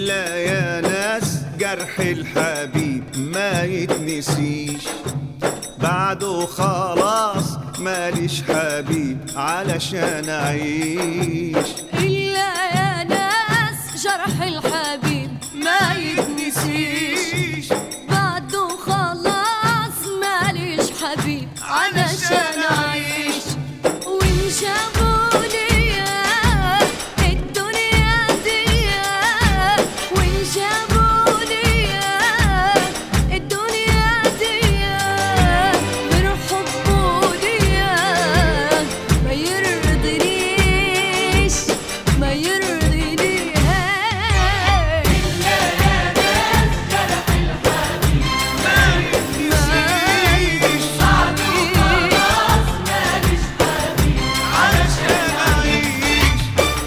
إلا يا ناس جرح الحبيب ما يتنسيش بعده خلاص ماليش حبيب علشان أعيش إلا يا ناس جرح الحبيب ما يتنسيش بعده خلاص ماليش حبيب علشان أعيش وإن جابوا ليا الدنيا دي وإن جابوا ليا الدنيا دي من حبه ليا ما يرضينيش ما يرضينيش علشان أعيش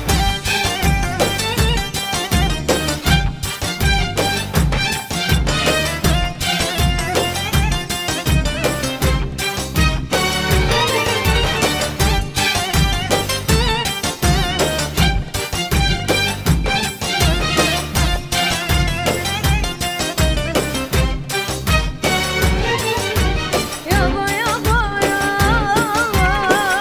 يابا يابا يابا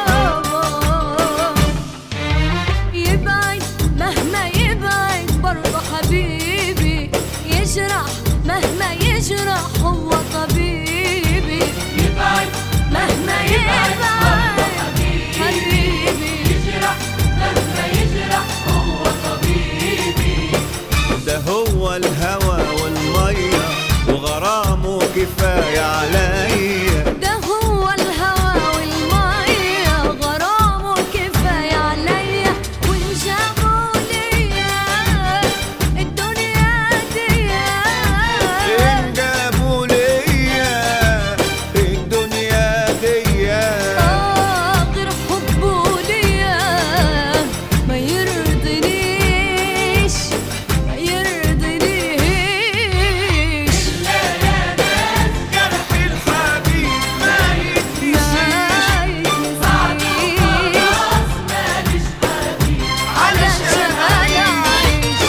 يبعد مهما يبعد برضه حبيبي يجرح مهما يجرح هو طبيبي يبعد مهما يبعد حبيبي يجرح مهما يجرح هو طبيبي ده هو الهوى والمية وغرامه كفاية عليا ده هو الهوى والمية غرامه كفاية عليا وإن جابوا ليا الدنيا دي إن جابوا ليا الدنيا دي آه غير حبه ليا ما يرضينيش ما يرضينيش جرح الحبيب ما يتنسيش علشان أعيش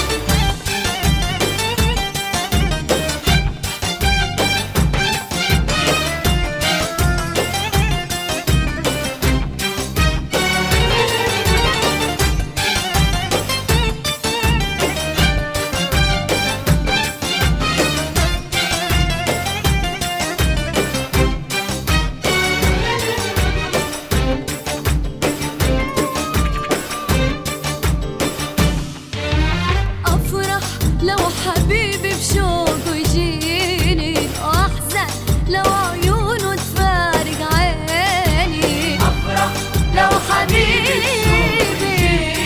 أفرح لو حبيبي بشوقه يجيني وأحزن لو عيونه تفارق عيني أفرح لو حبيبي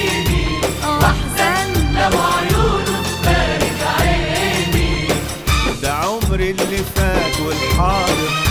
وأحزن لو عيونه تبارك عيني ده عمري اللي فات والحاضر